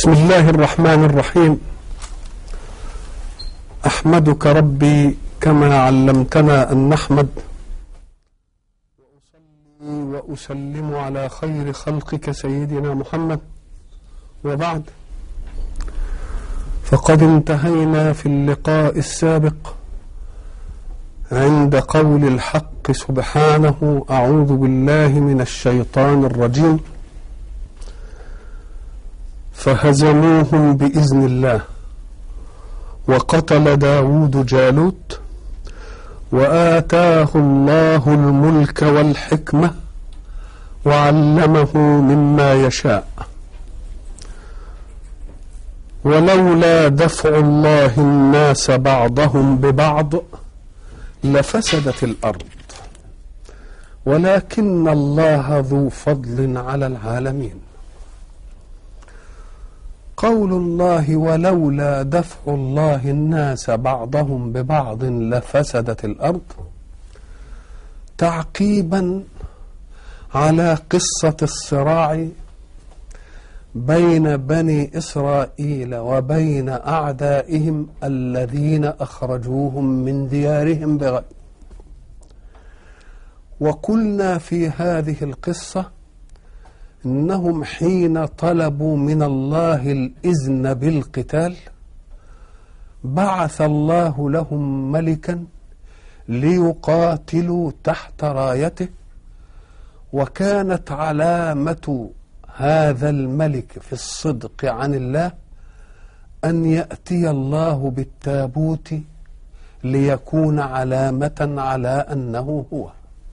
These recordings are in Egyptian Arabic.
بسم الله الرحمن الرحيم احمدك ربي كما علمتنا ان نحمد واصلي واسلم على خير خلقك سيدنا محمد وبعد فقد انتهينا في اللقاء السابق عند قول الحق سبحانه اعوذ بالله من الشيطان الرجيم فهزموهم بإذن الله وقتل داود جالوت وآتاه الله الملك والحكمة وعلمه مما يشاء ولولا دفع الله الناس بعضهم ببعض لفسدت الأرض ولكن الله ذو فضل على العالمين قول الله ولولا دفع الله الناس بعضهم ببعض لفسدت الارض تعقيبا على قصه الصراع بين بني اسرائيل وبين اعدائهم الذين اخرجوهم من ديارهم بغير وقلنا في هذه القصه انهم حين طلبوا من الله الاذن بالقتال بعث الله لهم ملكا ليقاتلوا تحت رايته وكانت علامه هذا الملك في الصدق عن الله ان ياتي الله بالتابوت ليكون علامه على انه هو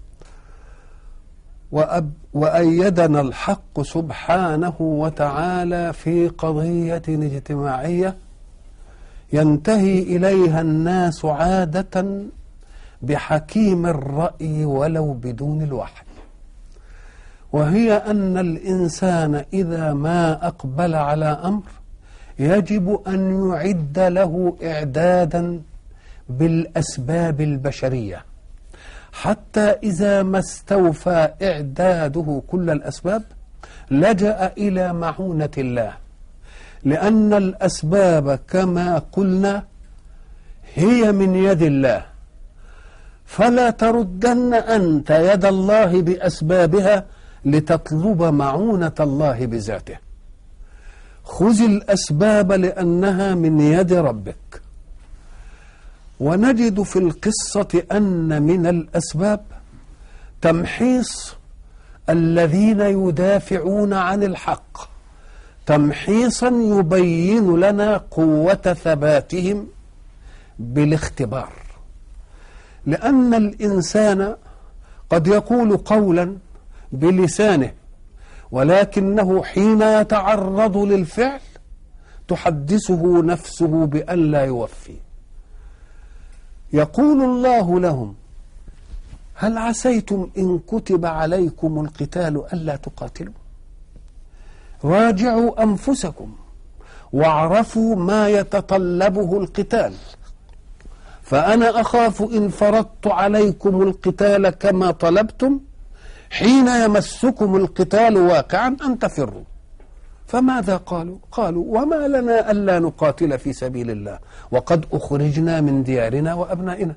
وأب وأيدنا الحق سبحانه وتعالى في قضية اجتماعية ينتهي إليها الناس عادة بحكيم الرأي ولو بدون الوحي وهي أن الإنسان إذا ما أقبل على أمر يجب أن يعد له إعدادا بالأسباب البشرية حتى إذا ما استوفى إعداده كل الأسباب لجأ إلى معونة الله لأن الأسباب كما قلنا هي من يد الله فلا تردن أنت يد الله بأسبابها لتطلب معونة الله بذاته خذ الأسباب لأنها من يد ربك ونجد في القصة أن من الأسباب تمحيص الذين يدافعون عن الحق تمحيصا يبين لنا قوة ثباتهم بالاختبار لأن الإنسان قد يقول قولا بلسانه ولكنه حين يتعرض للفعل تحدثه نفسه بأن لا يوفي يقول الله لهم هل عسيتم إن كتب عليكم القتال ألا تقاتلوا راجعوا أنفسكم واعرفوا ما يتطلبه القتال فأنا أخاف إن فرضت عليكم القتال كما طلبتم حين يمسكم القتال واقعا أن تفروا فماذا قالوا قالوا وما لنا ألا نقاتل في سبيل الله وقد أخرجنا من ديارنا وأبنائنا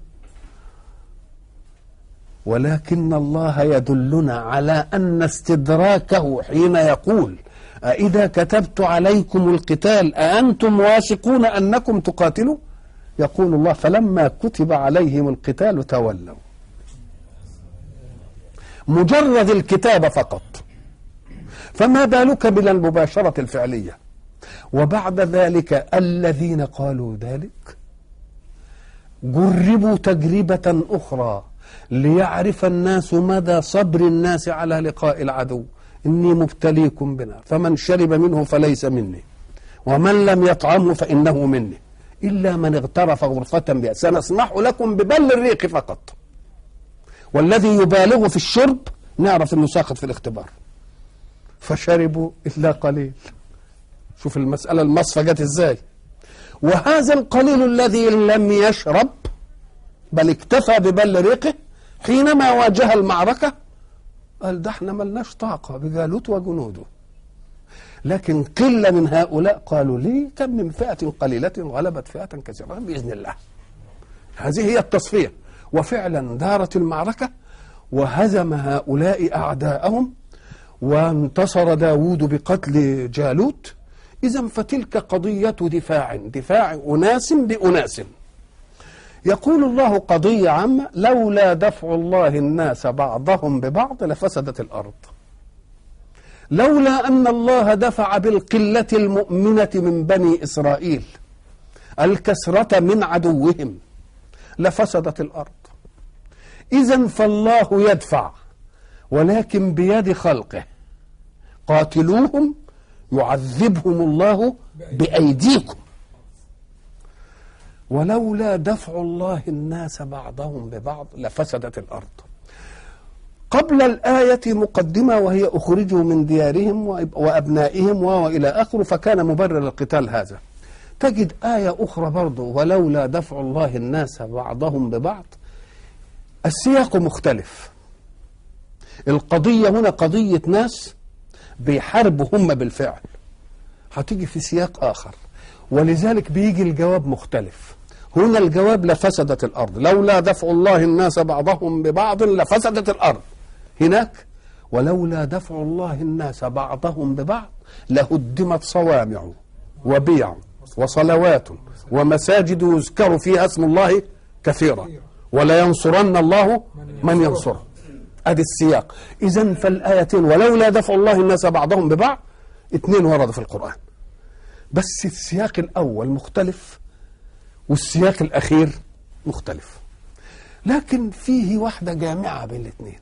ولكن الله يدلنا على أن استدراكه حين يقول أإذا كتبت عليكم القتال أأنتم واثقون أنكم تقاتلوا يقول الله فلما كتب عليهم القتال تولوا مجرد الكتابة فقط فما بالك بالمباشرة الفعلية وبعد ذلك الذين قالوا ذلك جربوا تجربة أخرى ليعرف الناس مدى صبر الناس على لقاء العدو إني مبتليكم بنا فمن شرب منه فليس مني ومن لم يطعمه فإنه مني إلا من اغترف غرفة بها سنسمح لكم ببل الريق فقط والذي يبالغ في الشرب نعرف انه ساقط في الاختبار فشربوا الا قليل شوف المساله المصفى جت ازاي وهذا القليل الذي لم يشرب بل اكتفى ببل ريقه حينما واجه المعركه قال ده احنا ملناش طاقه بجالوت وجنوده لكن قلة من هؤلاء قالوا لي كم من فئة قليلة غلبت فئة كثيرة بإذن الله هذه هي التصفية وفعلا دارت المعركة وهزم هؤلاء أعداءهم وانتصر داود بقتل جالوت إذا فتلك قضية دفاع دفاع أناس بأناس يقول الله قضية عامة لولا دفع الله الناس بعضهم ببعض لفسدت الأرض لولا أن الله دفع بالقلة المؤمنة من بني إسرائيل الكسرة من عدوهم لفسدت الأرض إذا فالله يدفع ولكن بيد خلقه قاتلوهم يعذبهم الله بأيديكم ولولا دفع الله الناس بعضهم ببعض لفسدت الأرض قبل الآية مقدمة وهي أخرجوا من ديارهم وأبنائهم وإلى آخره فكان مبرر القتال هذا تجد آية أخرى برضه ولولا دفع الله الناس بعضهم ببعض السياق مختلف القضية هنا قضية ناس بيحاربوا هم بالفعل هتيجي في سياق آخر ولذلك بيجي الجواب مختلف هنا الجواب لفسدت الأرض لولا دفع الله الناس بعضهم ببعض لفسدت الأرض هناك ولولا دفع الله الناس بعضهم ببعض لهدمت صوامع وبيع وصلوات ومساجد يذكر فيها اسم الله كثيرا ولينصرن الله من ينصره ادي السياق اذا فالايتين ولولا دفع الله الناس بعضهم ببعض اثنين وردوا في القران بس السياق الاول مختلف والسياق الاخير مختلف لكن فيه واحده جامعه بين الاثنين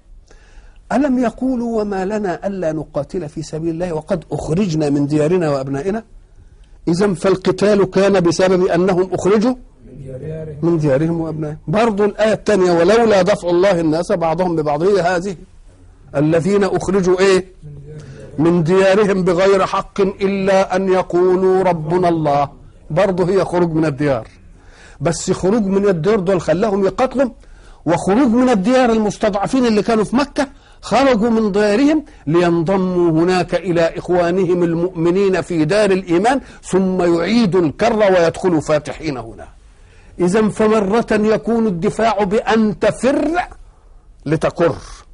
الم يقولوا وما لنا الا نقاتل في سبيل الله وقد اخرجنا من ديارنا وابنائنا اذا فالقتال كان بسبب انهم اخرجوا من ديارهم وابنائهم برضو الايه الثانيه ولولا دفع الله الناس بعضهم ببعض هي هذه الذين اخرجوا ايه من ديارهم بغير حق الا ان يقولوا ربنا الله برضه هي خروج من الديار بس خروج من الديار دول خلاهم يقاتلوا وخروج من الديار المستضعفين اللي كانوا في مكه خرجوا من ديارهم لينضموا هناك الى اخوانهم المؤمنين في دار الايمان ثم يعيدوا الكر ويدخلوا فاتحين هنا اذا فمره يكون الدفاع بان تفر لتقر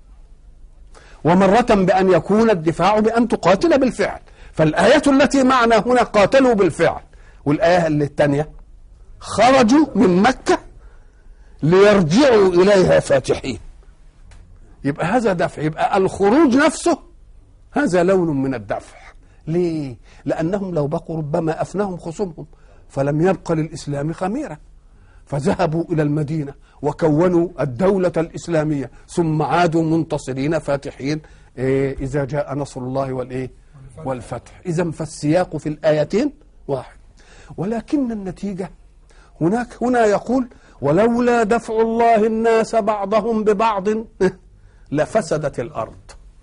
ومرة بأن يكون الدفاع بأن تقاتل بالفعل فالآية التي معنا هنا قاتلوا بالفعل والآية اللي الثانية خرجوا من مكة ليرجعوا إليها فاتحين يبقى هذا دفع يبقى الخروج نفسه هذا لون من الدفع ليه؟ لأنهم لو بقوا ربما أفناهم خصومهم فلم يبق للإسلام خميرة فذهبوا إلى المدينة وكونوا الدولة الإسلامية ثم عادوا منتصرين فاتحين إيه إذا جاء نصر الله والإيه والفتح إذا فالسياق في الآيتين واحد ولكن النتيجة هناك هنا يقول ولولا دفع الله الناس بعضهم ببعض لفسدت الأرض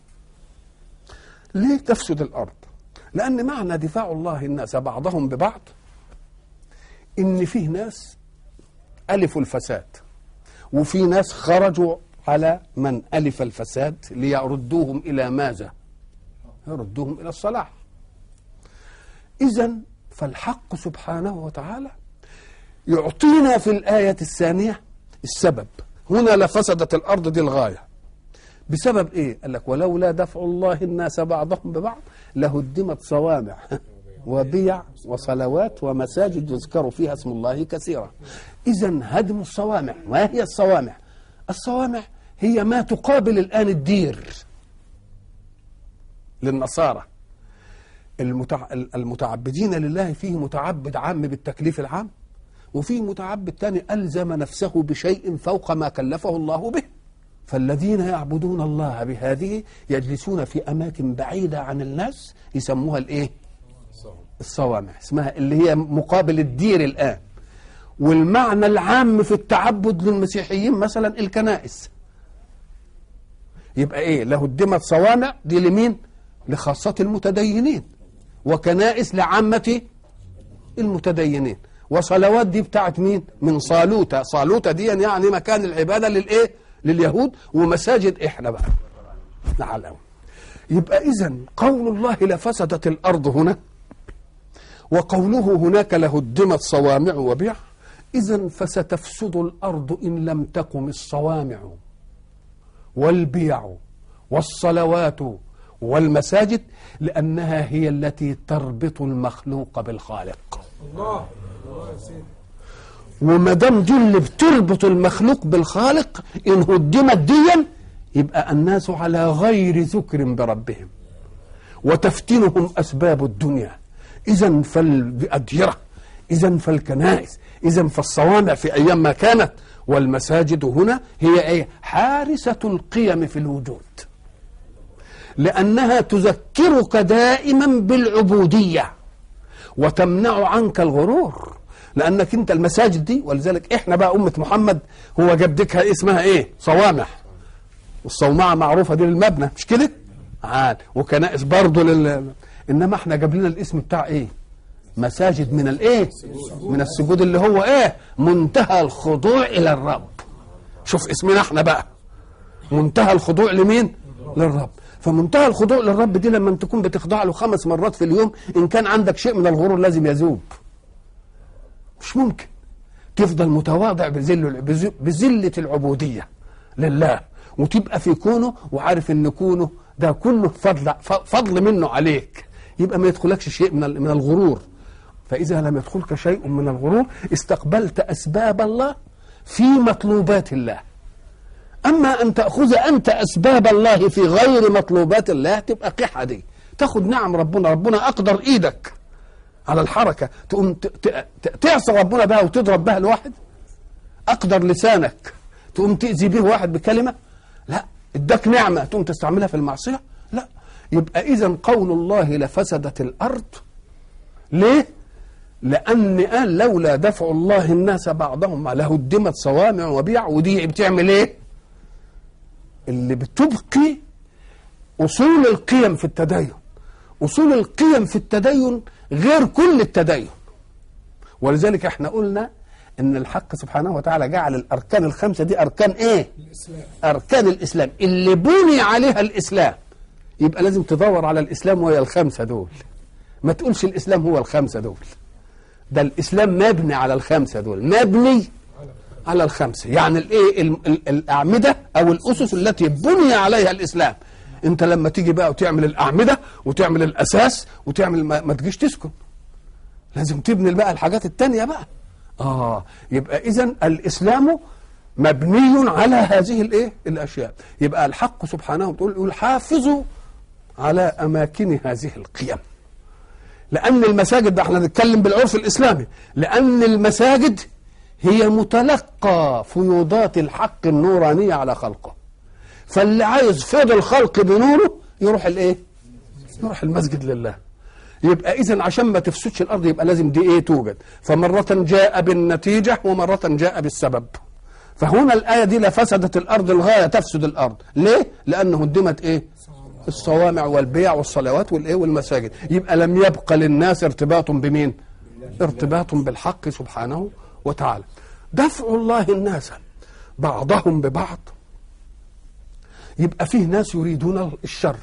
ليه تفسد الأرض لأن معنى دفاع الله الناس بعضهم ببعض إن فيه ناس ألفوا الفساد وفي ناس خرجوا على من ألف الفساد ليردوهم إلى ماذا يردوهم إلى الصلاح إذا فالحق سبحانه وتعالى يعطينا في الآية الثانية السبب هنا لفسدت الأرض دي الغاية بسبب إيه؟ قال لك ولولا دفع الله الناس بعضهم ببعض لهدمت صوامع وبيع وصلوات ومساجد يذكر فيها اسم الله كثيرا إذا هدم الصوامع ما هي الصوامع الصوامع هي ما تقابل الآن الدير للنصارى المتع... المتعبدين لله فيه متعبد عام بالتكليف العام وفيه متعبد تاني ألزم نفسه بشيء فوق ما كلفه الله به فالذين يعبدون الله بهذه يجلسون في أماكن بعيدة عن الناس يسموها الإيه الصوامع اسمها اللي هي مقابل الدير الآن والمعنى العام في التعبد للمسيحيين مثلا الكنائس يبقى ايه لهدمت صوامع دي لمين لخاصة المتدينين وكنائس لعامة المتدينين وصلوات دي بتاعت مين من صالوتة صالوتة دي يعني مكان العبادة للايه لليهود ومساجد احنا بقى نعلم يبقى إذا قول الله لفسدت الأرض هنا وقوله هناك لهدمت صوامع وبيع إذا فستفسد الأرض إن لم تقم الصوامع والبيع والصلوات والمساجد لأنها هي التي تربط المخلوق بالخالق الله وما دام دي اللي بتربط المخلوق بالخالق ان هدمت ديا يبقى الناس على غير ذكر بربهم وتفتنهم اسباب الدنيا اذا فالاديره اذا فالكنائس اذا فالصوامع في ايام ما كانت والمساجد هنا هي ايه حارسه القيم في الوجود لانها تذكرك دائما بالعبوديه وتمنع عنك الغرور لانك انت المساجد دي ولذلك احنا بقى امه محمد هو جاب ديكها اسمها ايه صوامع والصومعه معروفه دي للمبنى مش كده عاد وكنائس برضه لل انما احنا جاب لنا الاسم بتاع ايه مساجد من الايه من السجود اللي هو ايه منتهى الخضوع الى الرب شوف اسمنا احنا بقى منتهى الخضوع لمين للرب فمنتهى الخضوع للرب دي لما تكون بتخضع له خمس مرات في اليوم ان كان عندك شيء من الغرور لازم يذوب مش ممكن تفضل متواضع بذل بذلة العبودية لله وتبقى في كونه وعارف ان كونه ده كله فضل فضل منه عليك يبقى ما يدخلكش شيء من من الغرور فإذا لم يدخلك شيء من الغرور استقبلت أسباب الله في مطلوبات الله أما أن تأخذ أنت أسباب الله في غير مطلوبات الله تبقى قحة دي تاخد نعم ربنا ربنا أقدر إيدك على الحركة تقوم تعصى ربنا بها وتضرب بها الواحد أقدر لسانك تقوم تأذي به واحد بكلمة لا اداك نعمة تقوم تستعملها في المعصية لا يبقى إذا قول الله لفسدت الأرض ليه لأن قال لولا دفع الله الناس بعضهم لهدمت صوامع وبيع ودي بتعمل ايه اللي بتبقي أصول القيم في التدين أصول القيم في التدين غير كل التدين ولذلك احنا قلنا ان الحق سبحانه وتعالى جعل الاركان الخمسه دي اركان ايه الإسلام اركان الاسلام اللي بني عليها الاسلام يبقى لازم تدور على الاسلام وهي الخمسه دول ما تقولش الاسلام هو الخمسه دول ده الاسلام مبني على الخمسه دول مبني على الخمسه يعني الايه ال- ال- الاعمده او الاسس التي بني عليها الاسلام انت لما تيجي بقى وتعمل الاعمده وتعمل الاساس وتعمل ما, ما تجيش تسكن لازم تبني بقى الحاجات التانية بقى اه يبقى اذا الاسلام مبني على هذه الايه الاشياء يبقى الحق سبحانه بتقول يقول حافظوا على اماكن هذه القيم لان المساجد ده احنا نتكلم بالعرف الاسلامي لان المساجد هي متلقى فيوضات الحق النورانيه على خلقه فاللي عايز فيض الخلق بنوره يروح الايه يروح المسجد لله يبقى اذا عشان ما تفسدش الارض يبقى لازم دي ايه توجد فمره جاء بالنتيجه ومره جاء بالسبب فهنا الايه دي لفسدت الارض الغايه تفسد الارض ليه لانه هدمت ايه الصوامع والبيع والصلوات والايه والمساجد يبقى لم يبق للناس ارتباط بمين ارتباط بالحق سبحانه وتعالى دفع الله الناس بعضهم ببعض يبقى فيه ناس يريدون الشر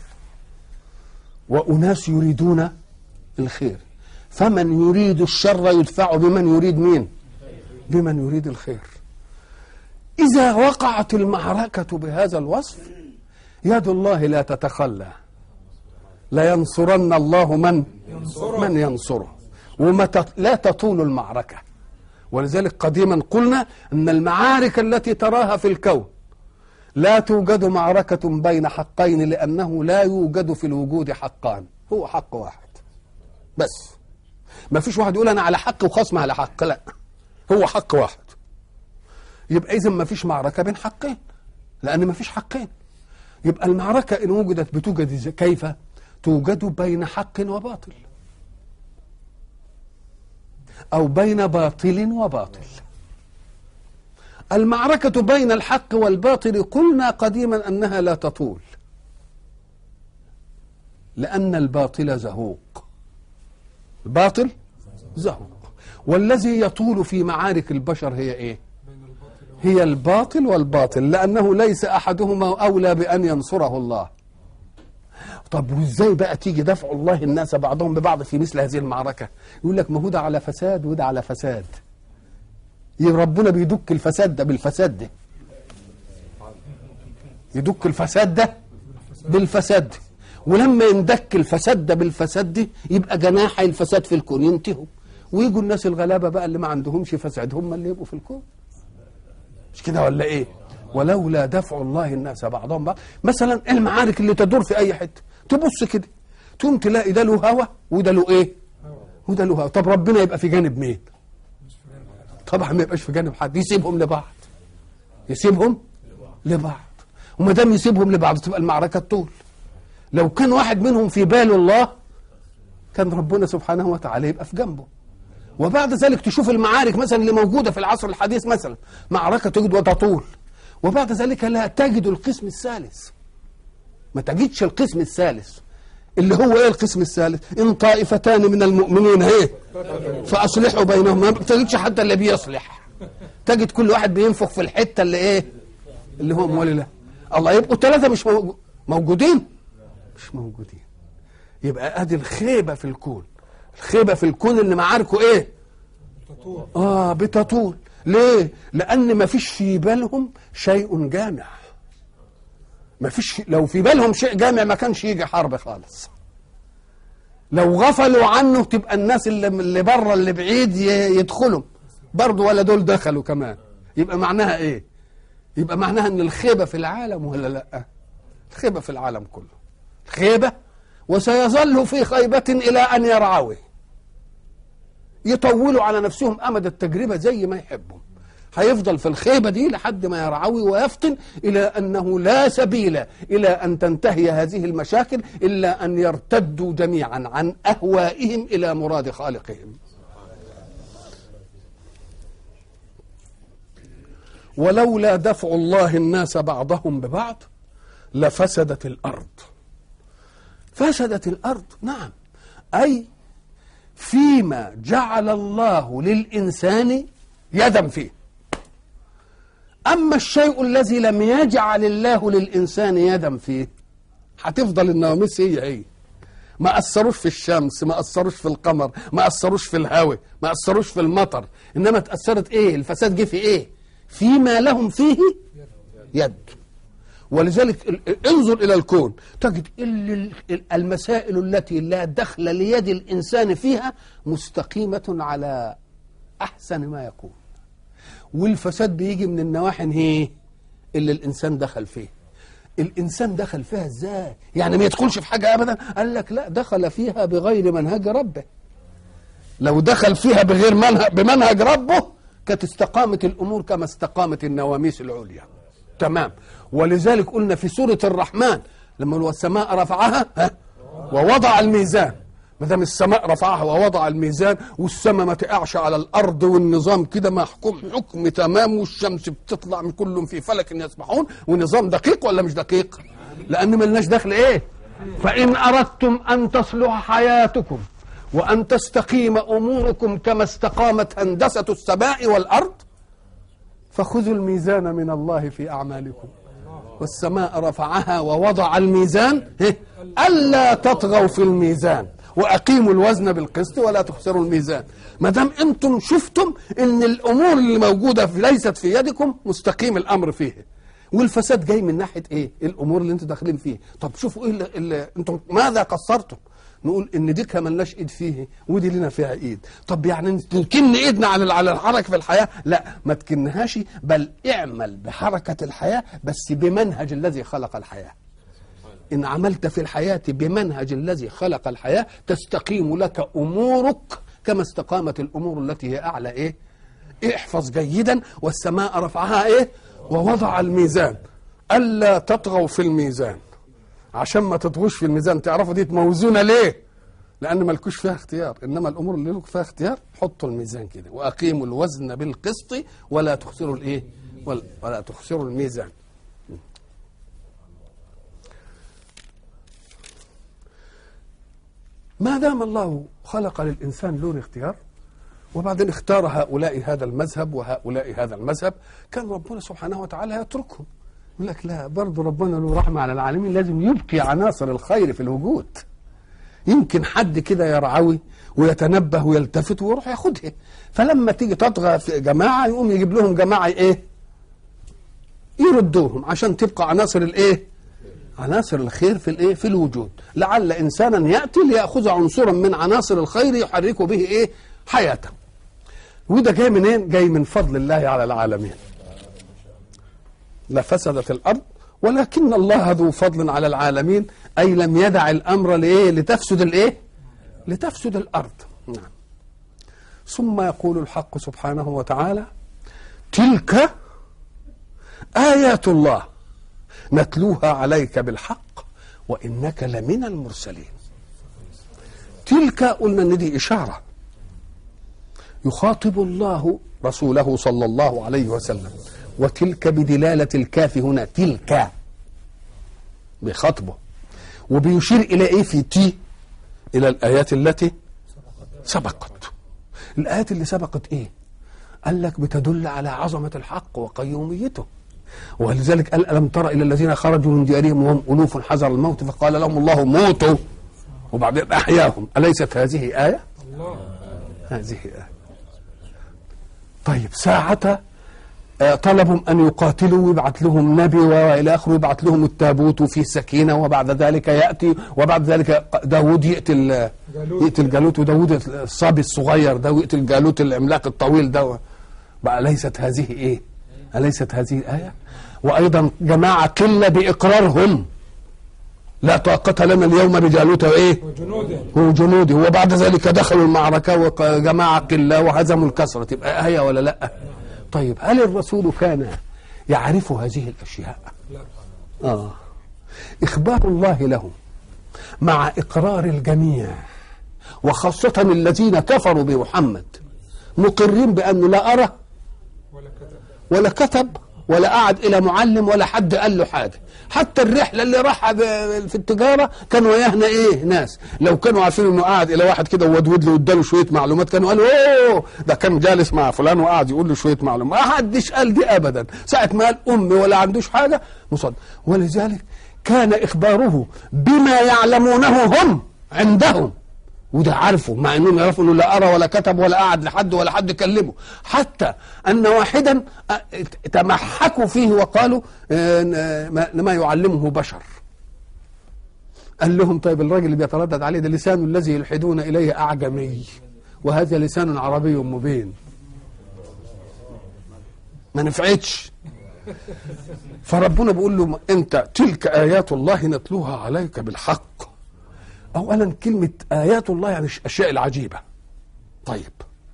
وأناس يريدون الخير فمن يريد الشر يدفع بمن يريد مين بمن يريد الخير إذا وقعت المعركة بهذا الوصف يد الله لا تتخلى لا ينصرن الله من من ينصره وما تط- لا تطول المعركة ولذلك قديما قلنا أن المعارك التي تراها في الكون لا توجد معركة بين حقين لأنه لا يوجد في الوجود حقان هو حق واحد بس ما فيش واحد يقول أنا على حق وخصم على حق لا هو حق واحد يبقى إذا ما فيش معركة بين حقين لأن ما فيش حقين يبقى المعركة إن وجدت بتوجد إزاي؟ كيف توجد بين حق وباطل أو بين باطل وباطل المعركة بين الحق والباطل قلنا قديما أنها لا تطول لأن الباطل زهوق الباطل زهوق والذي يطول في معارك البشر هي إيه هي الباطل والباطل لأنه ليس أحدهما أولى بأن ينصره الله طب وازاي بقى تيجي دفع الله الناس بعضهم ببعض في مثل هذه المعركه يقول لك ما هو ده على فساد وده على فساد يبقى ربنا بيدك الفساد ده بالفساد ده يدك الفساد ده بالفساد ده ولما يندك الفساد ده بالفساد ده يبقى جناحي الفساد في الكون ينتهوا ويجوا الناس الغلابه بقى اللي ما عندهمش فساد هم اللي يبقوا في الكون مش كده ولا ايه ولولا دفع الله الناس بعضهم بعض مثلا المعارك اللي تدور في اي حته تبص كده تقوم تلاقي ده له هوا وده له ايه وده له هوا طب ربنا يبقى في جانب مين طبعا ما يبقاش في جانب حد يسيبهم لبعض يسيبهم لبعض وما دام يسيبهم لبعض تبقى المعركه طول لو كان واحد منهم في بال الله كان ربنا سبحانه وتعالى يبقى في جنبه وبعد ذلك تشوف المعارك مثلا اللي موجوده في العصر الحديث مثلا معركه تجد وتطول وبعد ذلك لا تجد القسم الثالث ما تجدش القسم الثالث اللي هو ايه القسم الثالث ان طائفتان من المؤمنين ايه فاصلحوا بينهم ما تجدش حتى اللي بيصلح تجد كل واحد بينفخ في الحته اللي ايه اللي هو مولي له الله يبقوا ثلاثه مش موجو- موجودين مش موجودين يبقى ادي الخيبه في الكون الخيبه في الكون اللي معاركه ايه اه بتطول ليه لان ما فيش في بالهم شيء جامع ما فيش لو في بالهم شيء جامع ما كانش يجي حرب خالص لو غفلوا عنه تبقى الناس اللي اللي بره اللي بعيد ي- يدخلوا برضه ولا دول دخلوا كمان يبقى معناها ايه يبقى معناها ان الخيبه في العالم ولا لا الخيبه في العالم كله خيبه وسيظل في خيبه الى ان يرعوه يطولوا على نفسهم امد التجربه زي ما يحبوا هيفضل في الخيبه دي لحد ما يرعوي ويفطن الى انه لا سبيل الى ان تنتهي هذه المشاكل الا ان يرتدوا جميعا عن اهوائهم الى مراد خالقهم ولولا دفع الله الناس بعضهم ببعض لفسدت الارض فسدت الارض نعم اي فيما جعل الله للإنسان يدا فيه أما الشيء الذي لم يجعل الله للإنسان يدا فيه هتفضل النواميس هي هي ما أثروش في الشمس ما أثروش في القمر ما أثروش في الهواء ما أثروش في المطر إنما تأثرت إيه الفساد جه في إيه فيما لهم فيه يد ولذلك ال- ال- انظر الى الكون تجد ال- ال- المسائل التي لا دخل ليد الانسان فيها مستقيمه على احسن ما يكون والفساد بيجي من النواحي هي اللي الانسان دخل فيه الانسان دخل فيها ازاي يعني ما يدخلش في حاجه ابدا قال لك لا دخل فيها بغير منهج ربه لو دخل فيها بغير منهج بمنهج ربه كانت استقامت الامور كما استقامت النواميس العليا تمام ولذلك قلنا في سوره الرحمن لما هو السماء رفعها ها ووضع الميزان ما دام السماء رفعها ووضع الميزان والسماء ما تقعش على الارض والنظام كده محكوم حكم تمام والشمس بتطلع من كلهم في فلك يسبحون ونظام دقيق ولا مش دقيق؟ لان ملناش دخل ايه؟ فان اردتم ان تصلح حياتكم وان تستقيم اموركم كما استقامت هندسه السماء والارض فخذوا الميزان من الله في اعمالكم والسماء رفعها ووضع الميزان إيه؟ الا تطغوا في الميزان واقيموا الوزن بالقسط ولا تخسروا الميزان ما دام انتم شفتم ان الامور اللي موجوده في ليست في يدكم مستقيم الامر فيه والفساد جاي من ناحيه ايه الامور اللي انتم داخلين فيه طب شوفوا ايه اللي, اللي انتم ماذا قصرتم نقول ان دي كمان لناش ايد فيه ودي لنا فيها ايد طب يعني تكن ايدنا على على الحركه في الحياه لا ما تكنهاش بل اعمل بحركه الحياه بس بمنهج الذي خلق الحياه ان عملت في الحياه بمنهج الذي خلق الحياه تستقيم لك امورك كما استقامت الامور التي هي اعلى ايه احفظ جيدا والسماء رفعها ايه ووضع الميزان الا تطغوا في الميزان عشان ما تطغوش في الميزان تعرفوا دي موزونه ليه لان مالكوش فيها اختيار انما الامور اللي لكم فيها اختيار حطوا الميزان كده واقيموا الوزن بالقسط ولا تخسروا الايه ولا, ولا تخسروا الميزان ما دام الله خلق للانسان له اختيار وبعدين اختار هؤلاء هذا المذهب وهؤلاء هذا المذهب كان ربنا سبحانه وتعالى يتركهم يقول لك لا برضه ربنا له رحمة على العالمين لازم يبقي عناصر الخير في الوجود يمكن حد كده يرعوي ويتنبه ويلتفت ويروح ياخدها فلما تيجي تطغى في جماعة يقوم يجيب لهم جماعة ايه يردوهم عشان تبقى عناصر الايه عناصر الخير في الايه في الوجود لعل انسانا ياتي لياخذ عنصرا من عناصر الخير يحرك به ايه حياته وده جاي منين جاي من فضل الله على العالمين لفسدت الارض ولكن الله ذو فضل على العالمين اي لم يدع الامر لايه لتفسد الايه لتفسد الارض نعم ثم يقول الحق سبحانه وتعالى تلك ايات الله نتلوها عليك بالحق وانك لمن المرسلين تلك قلنا ان دي اشاره يخاطب الله رسوله صلى الله عليه وسلم وتلك بدلاله الكاف هنا تلك بخطبه وبيشير الى ايه في تي الى الايات التي سبقت الايات اللي سبقت ايه قال لك بتدل على عظمه الحق وقيوميته ولذلك قال ألم تر إلى الذين خرجوا من ديارهم وهم ألوف حذر الموت فقال لهم الله موتوا وبعدين أحياهم أليست هذه آية؟ الله هذه آية طيب ساعة آه، طلبوا أن يقاتلوا ويبعث لهم نبي وإلى آخره يبعث لهم التابوت وفيه سكينة وبعد ذلك يأتي وبعد ذلك داود يقتل يقتل جالوت وداود الصبي الصغير ده ويقتل جالوت العملاق الطويل ده بقى ليست هذه إيه؟ أليست هذه الآية وأيضا جماعة قلة بإقرارهم لا طاقة لنا اليوم بجالوت وإيه وجنوده وجنوده وبعد ذلك دخلوا المعركة وجماعة قلة وهزموا الكسرة تبقى آية ولا لا طيب هل الرسول كان يعرف هذه الأشياء لا آه إخبار الله لهم مع إقرار الجميع وخاصة الذين كفروا بمحمد مقرين بأنه لا أرى ولا كتب ولا كتب ولا قعد الى معلم ولا حد قال له حاجه حتى الرحله اللي راحها ب- في التجاره كان وياهنا ايه ناس لو كانوا عارفين انه قاعد الى واحد كده وودود له واداله شويه معلومات كانوا قالوا اوه ده كان جالس مع فلان وقعد يقول له شويه معلومات ما حدش قال دي ابدا ساعه ما قال امي ولا عندوش حاجه مصدق ولذلك كان اخباره بما يعلمونه هم عندهم وده عارفه مع انهم يعرفوا انه لا ارى ولا كتب ولا قعد لحد ولا حد كلمه حتى ان واحدا أ- تمحكوا فيه وقالوا آه، ن- ما ما يعلمه بشر قال لهم طيب الراجل اللي بيتردد عليه ده لسان الذي يلحدون اليه اعجمي وهذا لسان عربي مبين ما نفعتش فربنا بيقول له انت تلك ايات الله نتلوها عليك بالحق اولا كلمه ايات الله يعني الاشياء العجيبه طيب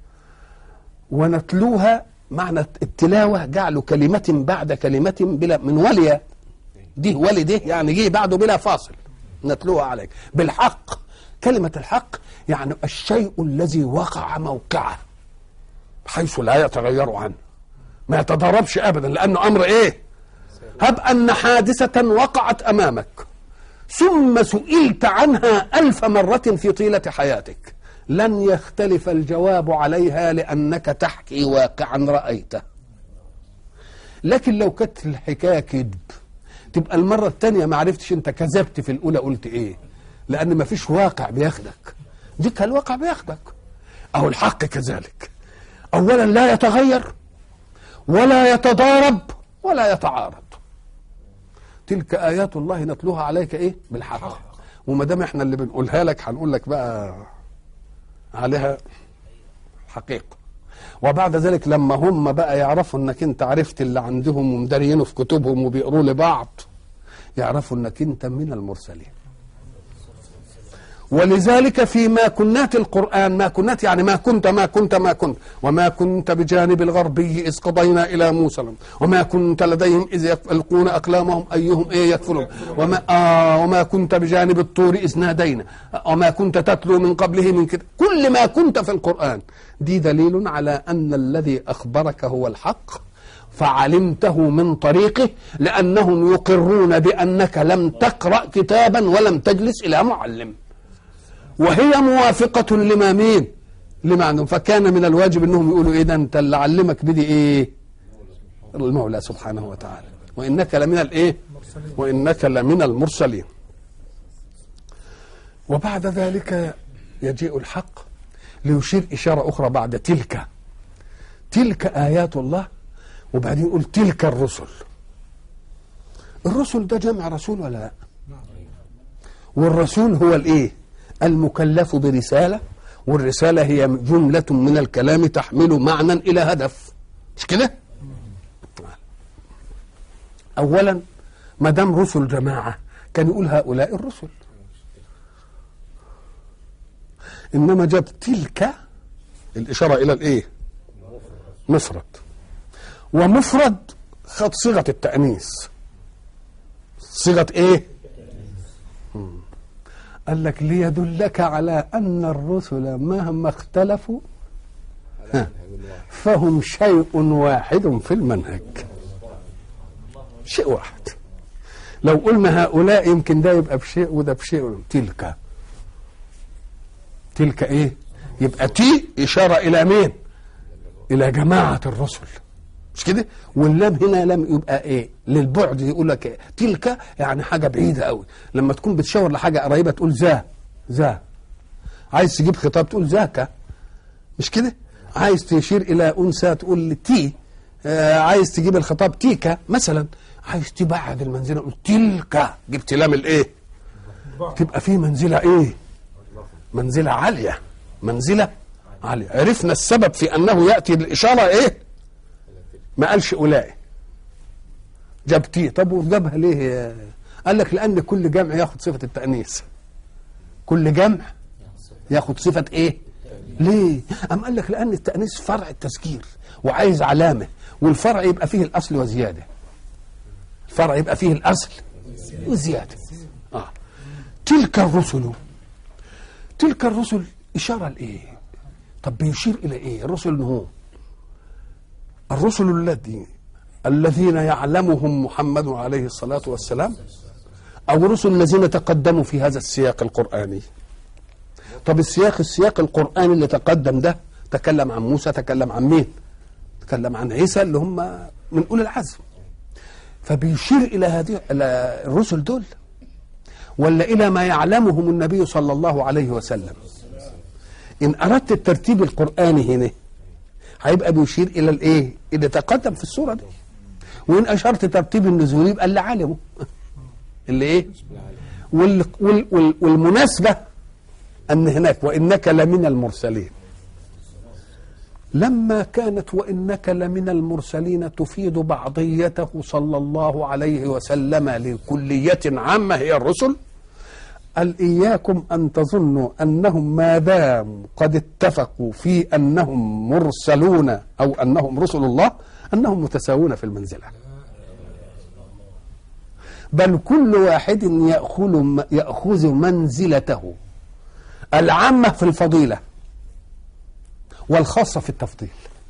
ونتلوها معنى التلاوه جعل كلمه بعد كلمه بلا من ولي دي ولي ده يعني جه بعده بلا فاصل نتلوها عليك بالحق كلمه الحق يعني الشيء الذي وقع موقعه حيث لا يتغير عنه ما يتضربش ابدا لانه امر ايه هب ان حادثه وقعت امامك ثم سئلت عنها ألف مرة في طيلة حياتك لن يختلف الجواب عليها لأنك تحكي واقعا رأيته لكن لو كانت الحكاية كذب تبقى المرة الثانية ما عرفتش أنت كذبت في الأولى قلت إيه لأن ما فيش واقع بياخدك ديك الواقع بياخدك أو الحق كذلك أولا لا يتغير ولا يتضارب ولا يتعارض تلك ايات الله نتلوها عليك ايه بالحق وما دام احنا اللي بنقولها لك هنقول لك بقى عليها حقيقه وبعد ذلك لما هم بقى يعرفوا انك انت عرفت اللي عندهم ومدارينه في كتبهم وبيقروا لبعض يعرفوا انك انت من المرسلين ولذلك في ما كنات القرآن ما كنات يعني ما كنت ما كنت ما كنت وما كنت بجانب الغربي إذ قضينا إلى موسى وما كنت لديهم إذ يلقون أقلامهم أيهم إيه يكفلون وما, آه وما كنت بجانب الطور إذ نادينا وما كنت تتلو من قبله من كده كل ما كنت في القرآن دي دليل على أن الذي أخبرك هو الحق فعلمته من طريقه لأنهم يقرون بأنك لم تقرأ كتابا ولم تجلس إلى معلم وهي موافقة لما مين لما عندهم فكان من الواجب انهم يقولوا ايه ده انت اللي علمك بدي ايه المولى سبحانه وتعالى وانك لمن الايه وانك لمن المرسلين وبعد ذلك يجيء الحق ليشير اشاره اخرى بعد تلك تلك ايات الله وبعدين يقول تلك الرسل الرسل ده جمع رسول ولا لا والرسول هو الايه المكلف برساله والرساله هي جمله من الكلام تحمل معنى الى هدف مش كده اولا ما دام رسل جماعه كان يقول هؤلاء الرسل انما جاب تلك الاشاره الى الايه مفرد ومفرد خد صيغه التانيث صيغه ايه مم. قال لك ليدلك على ان الرسل مهما اختلفوا ها، فهم شيء واحد في المنهج شيء واحد لو قلنا هؤلاء يمكن ده يبقى بشيء وده بشيء تلك تلك ايه يبقى تي اشاره الى مين الى جماعه الرسل مش كده واللام هنا لم يبقى ايه للبعد يقول لك إيه؟ تلك يعني حاجه بعيده قوي لما تكون بتشاور لحاجه قريبه تقول ذا ذا عايز تجيب خطاب تقول ذاك مش كده عايز تشير الى انثى تقول تي آه عايز تجيب الخطاب تيكا مثلا عايز تبعد المنزله تقول تلك جبت لام الايه تبقى في منزله ايه منزله عاليه منزله عاليه عرفنا السبب في انه ياتي الاشاره ايه ما قالش اولئك جاب تي طب وجابها ليه قال لك لان كل جمع ياخد صفه التانيث كل جمع ياخد صفه ايه ليه ام قال لك لان التانيث فرع التذكير وعايز علامه والفرع يبقى فيه الاصل وزياده الفرع يبقى فيه الاصل وزياده اه تلك الرسل تلك الرسل اشاره لايه طب بيشير الى ايه الرسل هو الرسل الذي الذين يعلمهم محمد عليه الصلاة والسلام أو رسل الذين تقدموا في هذا السياق القرآني طب السياق السياق القرآني اللي تقدم ده تكلم عن موسى تكلم عن مين تكلم عن عيسى اللي هم من أولي العزم فبيشير إلى هذه إلى الرسل دول ولا إلى ما يعلمهم النبي صلى الله عليه وسلم إن أردت الترتيب القرآني هنا هيبقى بيشير الى الايه اللي تقدم في الصوره دي وان اشرت ترتيب النزول يبقى اللي عالمه اللي ايه وال وال وال والمناسبه ان هناك وانك لمن المرسلين لما كانت وانك لمن المرسلين تفيد بعضيته صلى الله عليه وسلم لكليه عامه هي الرسل قال إياكم أن تظنوا أنهم ما داموا قد اتفقوا في أنهم مرسلون أو أنهم رسل الله أنهم متساوون في المنزلة بل كل واحد يأخذ يأخذ منزلته العامة في الفضيلة والخاصة في التفضيل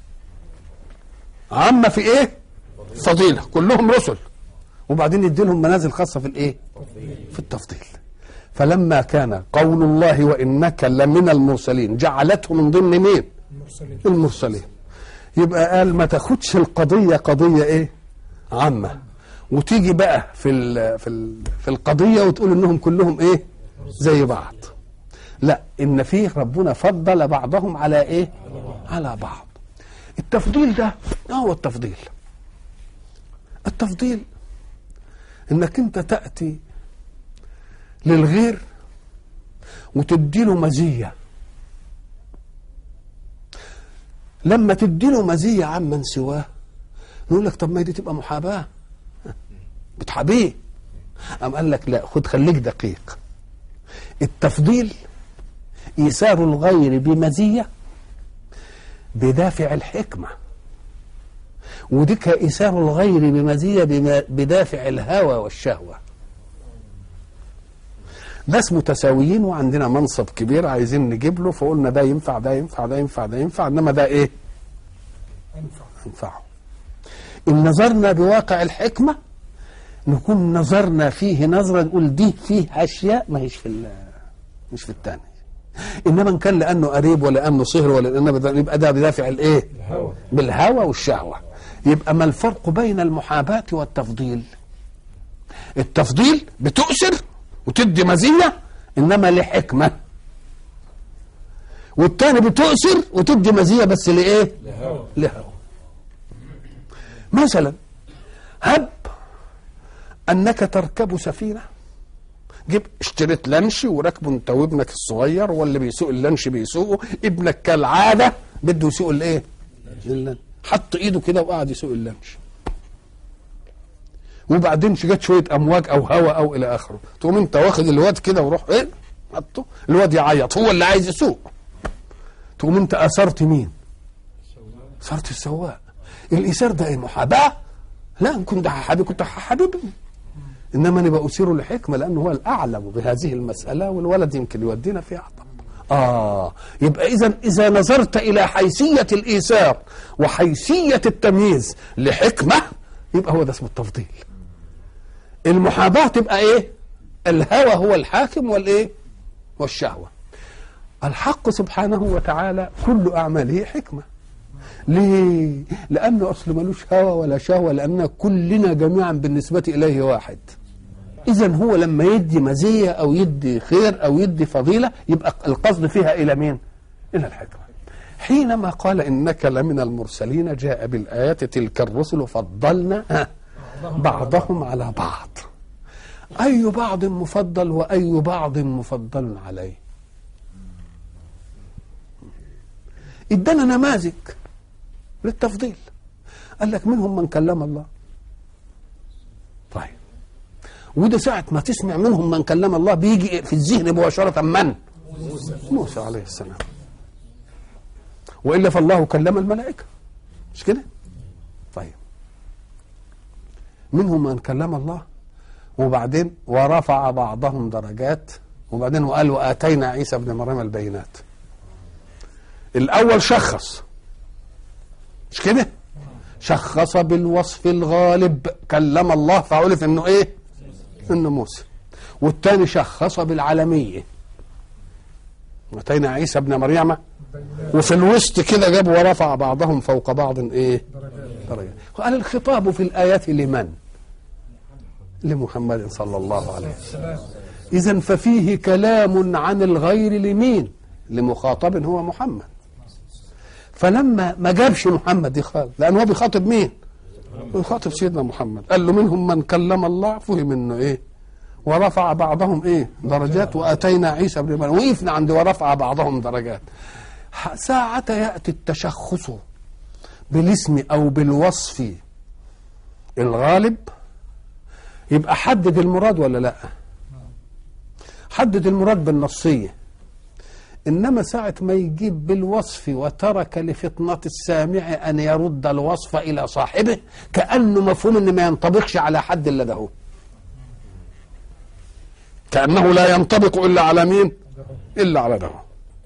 عامة في إيه؟ فضيلة كلهم رسل وبعدين يدي لهم منازل خاصة في الإيه؟ في التفضيل فلما كان قول الله وانك لمن المرسلين جعلته من ضمن مين المرسلين المرسلين يبقى قال ما تاخدش القضيه قضيه ايه عامه وتيجي بقى في ال في ال في القضيه وتقول انهم كلهم ايه زي بعض لا ان فيه ربنا فضل بعضهم على ايه على بعض التفضيل ده ما هو التفضيل التفضيل انك انت تاتي للغير وتديله مزية لما تديله مزية عمن سواه نقول لك طب ما دي تبقى محاباة بتحابيه أم قال لك لا خد خليك دقيق التفضيل إيثار الغير بمزية بدافع الحكمة وديك إيثار الغير بمزية بما- بدافع الهوى والشهوة ناس متساويين وعندنا منصب كبير عايزين نجيب له فقلنا ده ينفع ده ينفع ده ينفع ده ينفع انما ده ايه؟ أنفع ينفعه. ان نظرنا بواقع الحكمه نكون نظرنا فيه نظره نقول دي فيه اشياء ما هيش في ال- مش في الثاني. انما ان كان لانه قريب ولا لانه صهر ولا لانه بدا- يبقى ده بدافع الايه؟ الهوى بالهوى والشهوه. يبقى ما الفرق بين المحاباة والتفضيل التفضيل بتؤثر وتدي مزية إنما لحكمة والتاني بتؤثر وتدي مزية بس لإيه لهوى مثلا هب أنك تركب سفينة جيب اشتريت لانش وراكبه انت وابنك الصغير واللي بيسوق اللانش بيسوقه ابنك كالعاده بده يسوق الايه؟ اللانش حط ايده كده وقعد يسوق اللانش وبعدين جت شويه امواج او هواء او الى اخره تقوم انت واخد الواد كده وروح ايه حطه الواد يعيط هو اللي عايز يسوق تقوم انت اثرت مين اثرت السواق الايثار ده ايه محاباه لا ان كنت حبيبي كنت حبيبي انما انا بأثيره لحكمه لانه هو الاعلم بهذه المساله والولد يمكن يودينا فيها طب اه يبقى اذا اذا نظرت الى حيثيه الايثار وحيثيه التمييز لحكمه يبقى هو ده اسمه التفضيل المحاباه تبقى ايه الهوى هو الحاكم والايه والشهوه الحق سبحانه وتعالى كل اعماله حكمه ليه لانه اصل ملوش هوى ولا شهوه لان كلنا جميعا بالنسبه اليه واحد اذا هو لما يدي مزيه او يدي خير او يدي فضيله يبقى القصد فيها الى مين الى الحكمه حينما قال انك لمن المرسلين جاء بالايات تلك الرسل فضلنا ها، بعضهم على بعض اي بعض مفضل واي بعض مفضل عليه ادانا نماذج للتفضيل قال لك منهم من كلم الله طيب وده ساعة ما تسمع منهم من كلم الله بيجي في الذهن مباشرة من؟ موسى عليه السلام وإلا فالله كلم الملائكة مش كده؟ طيب منهم من كلم الله وبعدين ورفع بعضهم درجات وبعدين وقال وآتينا عيسى ابن مريم البينات الأول شخص مش كده شخص بالوصف الغالب كلم الله فعرف انه ايه انه موسى والتاني شخص بالعالمية اتينا عيسى ابن مريم وفي الوسط كده جاب ورفع بعضهم فوق بعض ايه درجة قال الخطاب في الآيات لمن لمحمد صلى الله عليه وسلم إذا ففيه كلام عن الغير لمين لمخاطب هو محمد فلما ما جابش محمد دي خالص لان هو بيخاطب مين بيخاطب سيدنا محمد قال له منهم من كلم الله فهم انه ايه ورفع بعضهم ايه درجات واتينا عيسى ابن مريم وقفنا عند ورفع بعضهم درجات ح- ساعة يأتي التشخص بالاسم أو بالوصف الغالب يبقى حدد المراد ولا لا حدد المراد بالنصيه انما ساعه ما يجيب بالوصف وترك لفطنه السامع ان يرد الوصف الى صاحبه كانه مفهوم ان ما ينطبقش على حد الا ده كانه لا ينطبق الا على مين الا على ده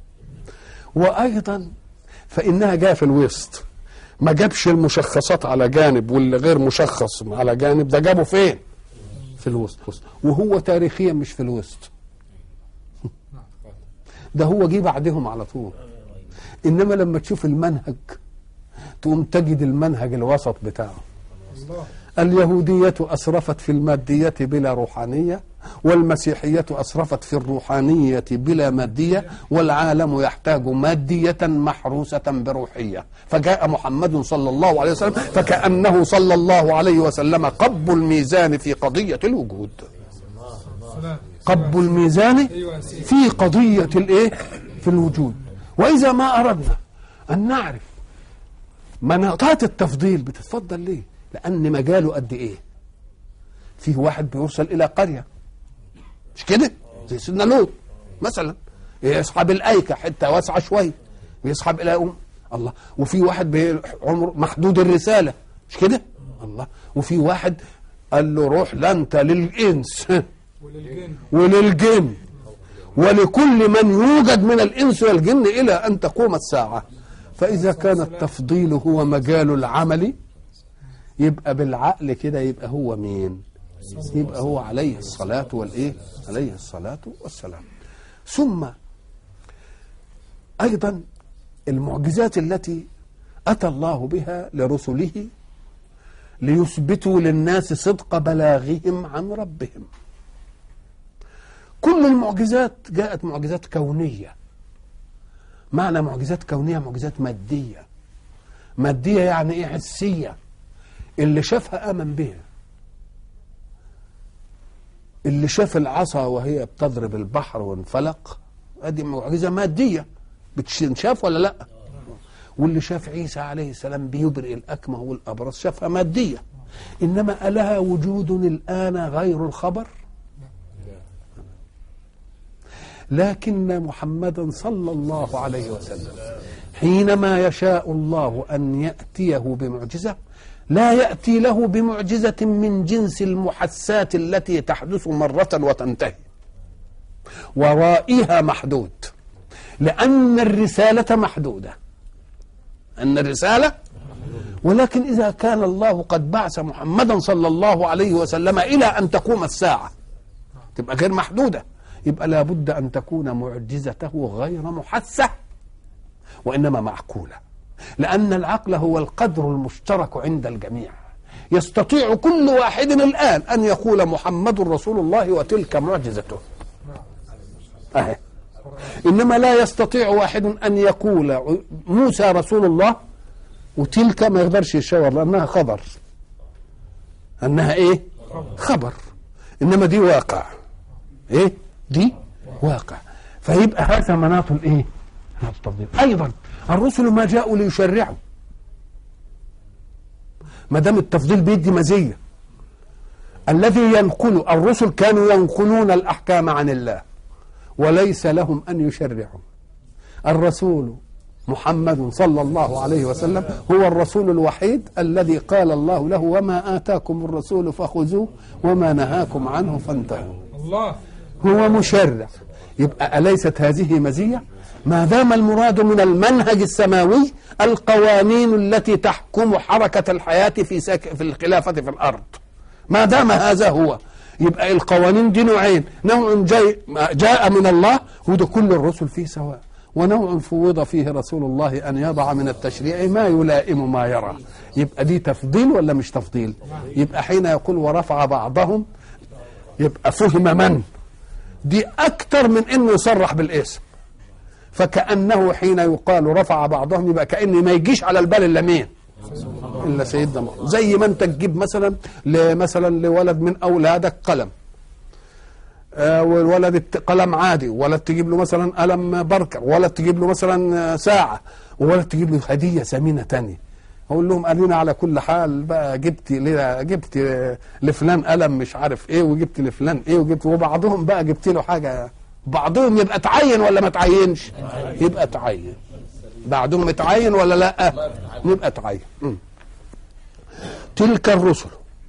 وايضا فانها جايه في الوسط ما جابش المشخصات على جانب واللي غير مشخص على جانب ده جابه فين في الوسط وهو تاريخيا مش في الوسط ده هو جه بعدهم على طول انما لما تشوف المنهج تقوم تجد المنهج الوسط بتاعه الله اليهودية أسرفت في المادية بلا روحانية والمسيحية أسرفت في الروحانية بلا مادية والعالم يحتاج مادية محروسة بروحية فجاء محمد صلى الله عليه وسلم فكأنه صلى الله عليه وسلم قب الميزان في قضية الوجود سلام قب الميزان ايوه يا سيدي في قضية الايه في الوجود وإذا ما أردنا أن نعرف مناطات التفضيل بتتفضل ليه لأن مجاله قد إيه فيه واحد بيوصل إلى قرية مش كده زي سيدنا لوط مثلا يصحب الأيكة حتة واسعة شوية يصحب إلى أم الله وفي واحد بي- عمره محدود الرسالة مش كده الله وفي واحد قال له روح لا أنت للإنس وللجن وللجن ولكل من يوجد من الانس والجن الى ان تقوم الساعه فاذا كان التفضيل هو مجال العمل يبقى بالعقل كده يبقى هو مين يبقى هو عليه الصلاه والايه عليه الصلاه والسلام ثم ايضا المعجزات التي اتى الله بها لرسله ليثبتوا للناس صدق بلاغهم عن ربهم كل المعجزات جاءت معجزات كونية معنى معجزات كونية معجزات مادية مادية يعني ايه حسية اللي شافها آمن بها اللي شاف العصا وهي بتضرب البحر وانفلق ادي معجزة مادية بتشاف ولا لا واللي شاف عيسى عليه السلام بيبرئ الأكمه والأبرص شافها مادية إنما ألها وجود الآن غير الخبر لكن محمدا صلى الله عليه وسلم حينما يشاء الله أن يأتيه بمعجزة لا يأتي له بمعجزة من جنس المحسات التي تحدث مرة وتنتهي ورائها محدود لأن الرسالة محدودة أن الرسالة ولكن إذا كان الله قد بعث محمدا صلى الله عليه وسلم إلى أن تقوم الساعة تبقى غير محدودة يبقى لابد أن تكون معجزته غير محسة وإنما معقولة لأن العقل هو القدر المشترك عند الجميع يستطيع كل واحد الآن أن يقول محمد رسول الله وتلك معجزته أهي إنما لا يستطيع واحد أن يقول موسى رسول الله وتلك ما يقدرش يشاور لأنها خبر أنها إيه خبر إنما دي واقع إيه دي واقع فيبقى هذا مناط الإيه مناط التفضيل أيضا الرسل ما جاءوا ليشرعوا ما دام التفضيل بيدي مزيه الذي ينقل الرسل كانوا ينقلون الاحكام عن الله وليس لهم ان يشرعوا الرسول محمد صلى الله عليه وسلم هو الرسول الوحيد الذي قال الله له وما اتاكم الرسول فخذوه وما نهاكم عنه فانتهوا الله هو مشرع يبقى أليست هذه مزية ما دام المراد من المنهج السماوي القوانين التي تحكم حركة الحياة في سك... في الخلافة في الأرض ما دام هذا هو يبقى القوانين دي نوعين نوع جاي جاء من الله وده كل الرسل فيه سواء ونوع فوض فيه رسول الله أن يضع من التشريع ما يلائم ما يرى يبقى دي تفضيل ولا مش تفضيل يبقى حين يقول ورفع بعضهم يبقى فهم من دي أكتر من أنه يصرح بالاسم فكأنه حين يقال رفع بعضهم يبقى كأن ما يجيش على البال إلا مين إلا سيدنا محمد زي ما أنت تجيب مثلا مثلا لولد من أولادك قلم آه والولد الت- قلم عادي ولد تجيب له مثلا قلم بركر ولد تجيب له مثلا آه، ساعة وولد تجيب له هدية ثمينة تانية اقول لهم قالين على كل حال بقى جبت ليه جبت لفلان قلم مش عارف ايه وجبت لفلان ايه وجبت وبعضهم بقى جبت له حاجه بعضهم يبقى تعين ولا ما تعينش يبقى تعين بعضهم متعين ولا لا يبقى تعين مم. تلك الرسل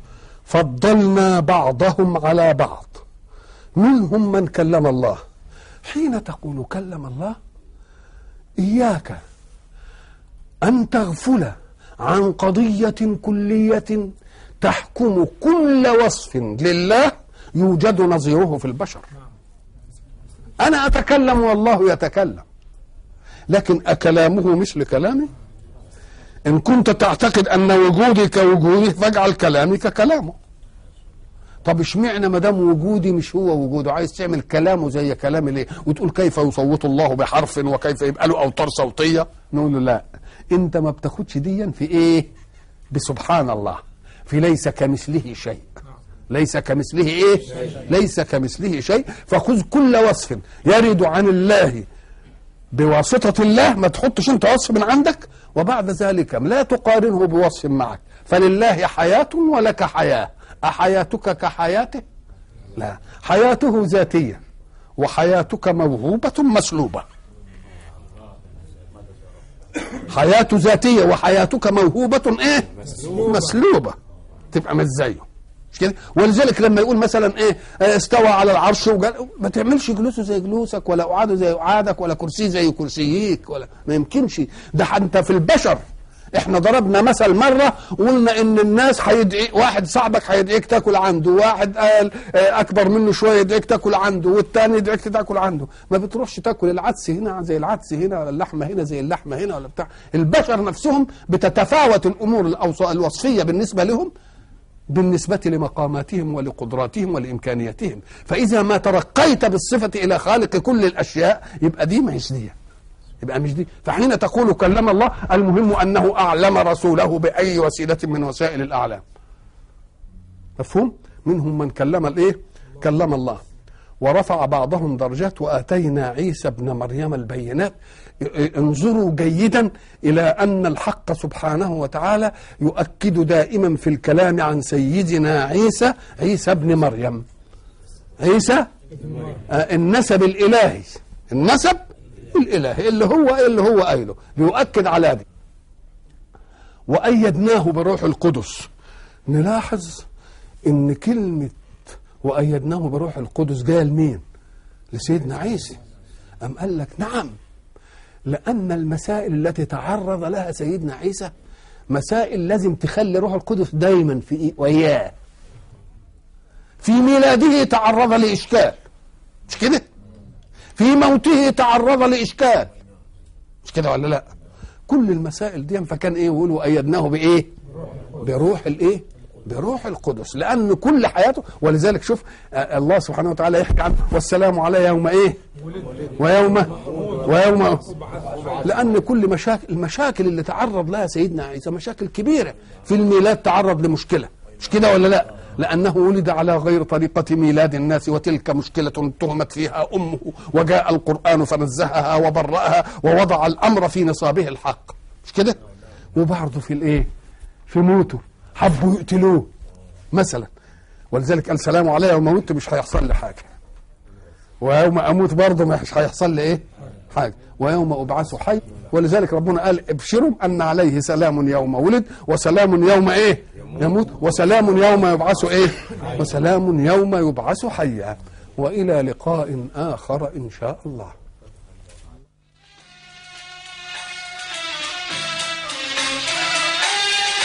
فضلنا بعضهم على بعض منهم من كلم الله حين تقول كلم الله اياك أن تغفل عن قضية كلية تحكم كل وصف لله يوجد نظيره في البشر أنا أتكلم والله يتكلم لكن أكلامه مثل كلامي إن كنت تعتقد أن وجودي كوجوده فاجعل كلامي ككلامه طب اشمعنى ما دام وجودي مش هو وجوده عايز تعمل كلامه زي كلامي ليه وتقول كيف يصوت الله بحرف وكيف يبقى له اوتار صوتيه نقول له لا انت ما بتاخدش ديا في ايه بسبحان الله في ليس كمثله شيء ليس كمثله ايه ليس كمثله شيء فخذ كل وصف يرد عن الله بواسطة الله ما تحطش انت وصف من عندك وبعد ذلك لا تقارنه بوصف معك فلله حياة ولك حياة أحياتك كحياته لا حياته ذاتية وحياتك موهوبة مسلوبة حياة ذاتية وحياتك موهوبة ايه مسلوبة تبقى مش زيه مش كده ولذلك لما يقول مثلا ايه آه، استوى على العرش وجل... ما تعملش جلوسه زي جلوسك ولا قعاده زي قعادك ولا كرسيه زي كرسيك ولا ما يمكنش ده انت في البشر احنا ضربنا مثل مره وقلنا ان الناس هيدعي واحد صاحبك هيدعيك تاكل عنده واحد قال آه، اكبر منه شويه يدعيك تاكل عنده والتاني يدعيك تاكل عنده ما بتروحش تاكل العدس هنا زي العدس هنا ولا اللحمه هنا زي اللحمه هنا ولا بتاع البشر نفسهم بتتفاوت الامور الأوص- الوصفيه بالنسبه لهم بالنسبة لمقاماتهم ولقدراتهم ولإمكانياتهم فإذا ما ترقيت بالصفة إلى خالق كل الأشياء يبقى دي ما هيش دي يبقى مش دي فحين تقول كلم الله المهم أنه أعلم رسوله بأي وسيلة من وسائل الأعلام مفهوم منهم من كلم الإيه كلم الله ورفع بعضهم درجات وآتينا عيسى ابن مريم البينات انظروا جيدا إلى أن الحق سبحانه وتعالى يؤكد دائما في الكلام عن سيدنا عيسى عيسى ابن مريم عيسى آه، النسب الإلهي النسب الإلهي اللي هو اللي هو قايله بيؤكد على دي وأيدناه بروح القدس نلاحظ ان كلمة وأيدناه بروح القدس جاية لمين لسيدنا عيسى أم قال لك نعم لأن المسائل التي تعرض لها سيدنا عيسى مسائل لازم تخلي روح القدس دايما في إيه؟ وياه في ميلاده تعرض لإشكال مش كده في موته تعرض لإشكال مش كده ولا لا كل المسائل دي فكان ايه يقولوا أيدناه بإيه بروح الايه بروح القدس لأن كل حياته ولذلك شوف آه، الله سبحانه وتعالى يحكي عنه والسلام على يوم ايه ويوم ويوم لأن كل مشاكل المشاكل اللي تعرض لها سيدنا عيسى مشاكل كبيرة في الميلاد تعرض لمشكلة مش كده ولا لا لأنه ولد على غير طريقة ميلاد الناس وتلك مشكلة تهمت فيها أمه وجاء القرآن فنزهها وبرأها ووضع الأمر في نصابه الحق مش كده وبرضه في الإيه في موته حبوا يقتلوه مثلا ولذلك قال سلام علي يوم موت مش هيحصل لي حاجه ويوم اموت برضه مش هيحصل لي ايه حاجه ويوم ابعث حي ولذلك ربنا قال ابشروا ان عليه سلام يوم ولد وسلام يوم ايه يموت وسلام يوم يبعث ايه وسلام يوم يبعث حيا والى لقاء اخر ان شاء الله